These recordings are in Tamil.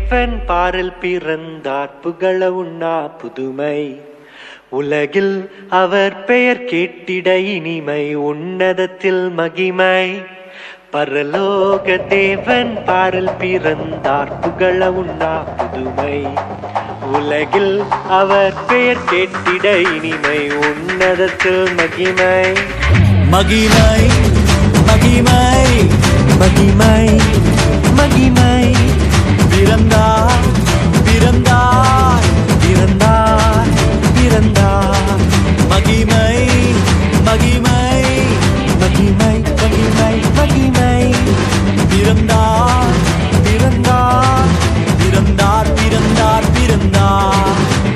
தேவன் பாரில் பிறந்தார் புகழ உண்ணா புதுமை உலகில் அவர் பெயர் கேட்டிட இனிமை உன்னதத்தில் மகிமை பரலோக தேவன் பாரில் பிறந்தார் புகழ உண்ணா புதுமை உலகில் அவர் பெயர் கேட்டிட இனிமை உன்னதத்தில் மகிமை மகிமை மகிமை மகிமை மகிமை பிறந்தார் பிறந்தார் பிறந்தார் பிறந்தார் மகிமை மகிமை மகிமை மகிமை மகிமை பிறந்தார் பிறந்தார் பிறந்தார் பிறந்தார் பிறந்தார்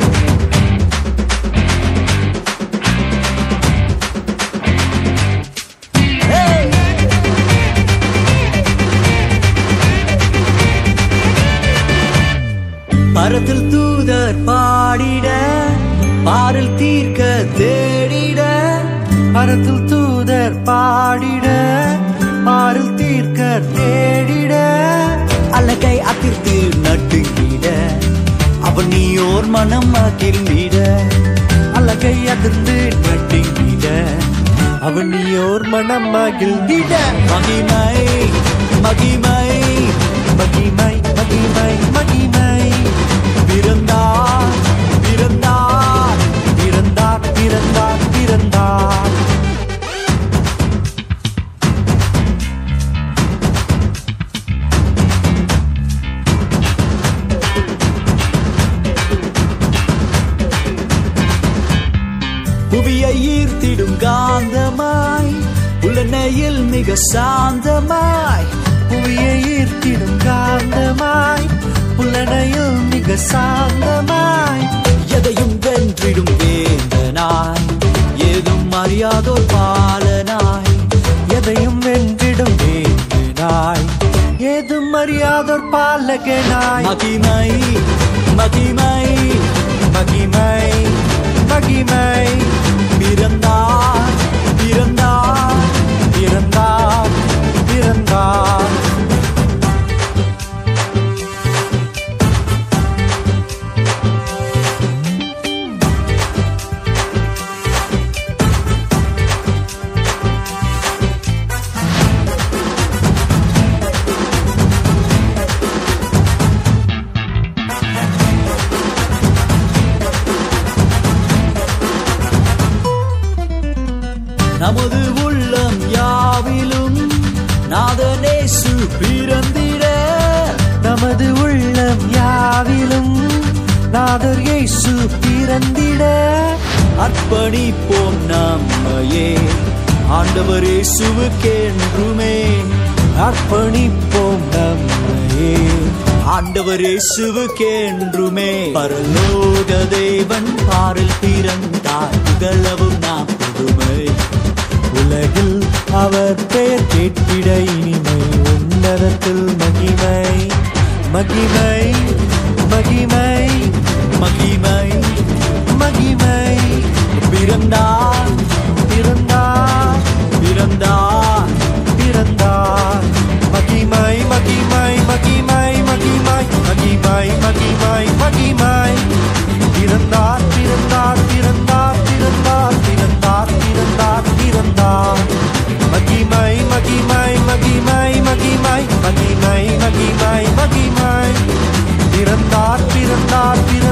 பரத்தில் தூதர் பாடிட பாரில் தீர்க்க தேடிட பரத்தில் தூதர் பாடிட ஆறில் தீர்க்க தேடிட அலகை அதிர்த்து நட்டுங்கிட அவன் நீயோர் மனம் மகிழ்ந்திட அழகை அதிர்ந்து நட்டுங்கிட அவனியோர் மனம் மகிழ்ந்திட மகிமை மகிமை மகிமை மகிமை மகிமை பிறந்தார் பிறந்தார் பிறந்தார் பிறந்தார் பிறந்தார் புவியை ஈர்த்திடும் காந்தமாய் புலனையில் மிக சாந்தமாய் புவியை ஈர்த்திடும் காந்தமாய் புலனையில் மிக சாந்தமாய் எதையும் வென்றிடும் வேந்தனாய் ஏதும் அறியாதோர் பாலனாய் எதையும் வென்றிடும் வேந்தனாய் ஏதும் அறியாதோர் பாலகனாய் மகிமை மகிமை மகிமை மகிமை பிறந்தார் பிறந்தார் பிறந்தார் பிறந்தார் நமது உள்ளம் யாவிலும் நாதனேசு பிறந்திட நமது உள்ளம் யாவிலும் நாதர் இயேசு பிறந்திட அர்ப்பணிப்போம் நம்மையே ஆண்டவர் இயேசுவுக்கென்றுமே அர்ப்பணிப்போம் நம்மையே ஆண்டவர் இயேசுவுக்கென்றுமே பரலோக தேவன் பாரில் பிறந்தார் புகழவும் நாம் புதுமை உலகில் அவர் பெயர் கேட்டிட இனிமை உன்னதத்தில் மகிமை மகிமை மகிமை மகிமை மகிமை பிறந்தார் பிறந்தார் பிறந்தார் பிறந்தார் மகிமை மகிமை மகிமை மகிமை மகிமை மகிமை மகிமை பிறந்தார் பிறந்தார் பிறந்தார் பிறந்தார் பிறந்தார் பிறந்தார் பிறந்தார் மகிமை மகிமை மகிமை மகிமை மகிமை மகிமை மகிமை பிறந்தார் பிறந்தார் பிறந்தார்